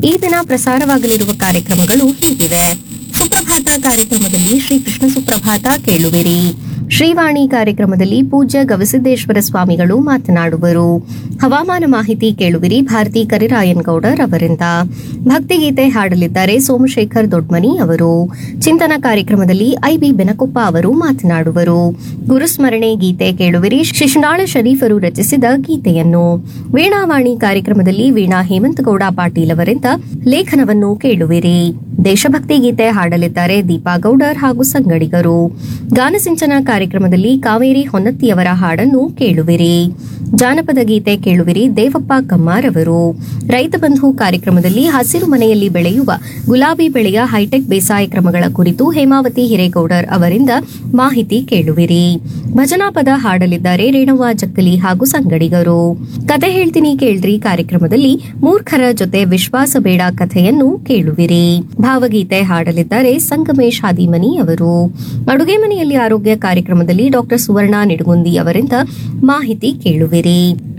ಈ ದಿನ ಪ್ರಸಾರವಾಗಲಿರುವ ಕಾರ್ಯಕ್ರಮಗಳು ಹೀಗಿವೆ ಸುಪ್ರಭಾತ ಕಾರ್ಯಕ್ರಮದಲ್ಲಿ ಶ್ರೀ ಕೃಷ್ಣ ಸುಪ್ರಭಾತ ಕೇಳುವಿರಿ ಶ್ರೀವಾಣಿ ಕಾರ್ಯಕ್ರಮದಲ್ಲಿ ಪೂಜ್ಯ ಗವಿಸಿದ್ದೇಶ್ವರ ಸ್ವಾಮಿಗಳು ಮಾತನಾಡುವರು ಹವಾಮಾನ ಮಾಹಿತಿ ಕೇಳುವಿರಿ ಭಾರತಿ ಕರಿರಾಯನ್ ಗೌಡರ್ ಅವರಿಂದ ಭಕ್ತಿಗೀತೆ ಹಾಡಲಿದ್ದಾರೆ ಸೋಮಶೇಖರ್ ದೊಡ್ಮನಿ ಅವರು ಚಿಂತನ ಕಾರ್ಯಕ್ರಮದಲ್ಲಿ ಐಬಿ ಬೆನಕೊಪ್ಪ ಅವರು ಮಾತನಾಡುವರು ಗುರುಸ್ಮರಣೆ ಗೀತೆ ಕೇಳುವಿರಿ ಶಿಶುನಾಳ ಶರೀಫರು ರಚಿಸಿದ ಗೀತೆಯನ್ನು ವೀಣಾವಾಣಿ ಕಾರ್ಯಕ್ರಮದಲ್ಲಿ ವೀಣಾ ಹೇಮಂತಗೌಡ ಪಾಟೀಲ್ ಅವರಿಂದ ಲೇಖನವನ್ನು ಕೇಳುವಿರಿ ದೇಶಭಕ್ತಿ ಗೀತೆ ಹಾಡಲಿದ್ದಾರೆ ದೀಪಾ ಗೌಡರ್ ಹಾಗೂ ಸಂಗಡಿಗರು ಗಾನಸಿಂಚನ ಕಾರ್ಯಕ್ರಮದಲ್ಲಿ ಕಾವೇರಿ ಹೊನ್ನತ್ತಿಯವರ ಹಾಡನ್ನು ಕೇಳುವಿರಿ ಜಾನಪದ ಗೀತೆ ಕೇಳುವಿರಿ ದೇವಪ್ಪ ಕಮ್ಮಾರ್ ಅವರು ರೈತ ಬಂಧು ಕಾರ್ಯಕ್ರಮದಲ್ಲಿ ಹಸಿರು ಮನೆಯಲ್ಲಿ ಬೆಳೆಯುವ ಗುಲಾಬಿ ಬೆಳೆಯ ಹೈಟೆಕ್ ಬೇಸಾಯ ಕ್ರಮಗಳ ಕುರಿತು ಹೇಮಾವತಿ ಹಿರೇಗೌಡರ್ ಅವರಿಂದ ಮಾಹಿತಿ ಕೇಳುವಿರಿ ಭಜನಾ ಪದ ಹಾಡಲಿದ್ದಾರೆ ರೇಣವ್ವ ಜಕ್ಕಲಿ ಹಾಗೂ ಸಂಗಡಿಗರು ಕತೆ ಹೇಳ್ತೀನಿ ಕೇಳ್ರಿ ಕಾರ್ಯಕ್ರಮದಲ್ಲಿ ಮೂರ್ಖರ ಜೊತೆ ವಿಶ್ವಾಸ ಬೇಡ ಕಥೆಯನ್ನು ಕೇಳುವಿರಿ ಭಾವಗೀತೆ ಹಾಡಲಿದ್ದಾರೆ ಸಂಗಮೇಶ್ ಹಾದಿಮನಿ ಅವರು ಅಡುಗೆ ಮನೆಯಲ್ಲಿ ಆರೋಗ್ಯ ಕಾರ್ಯಕ್ರಮದಲ್ಲಿ ಡಾಕ್ಟರ್ ಸುವರ್ಣ ನಿಡುಗುಂದಿ ಅವರಿಂದ ಮಾಹಿತಿ ಕೇಳುವಿರಿ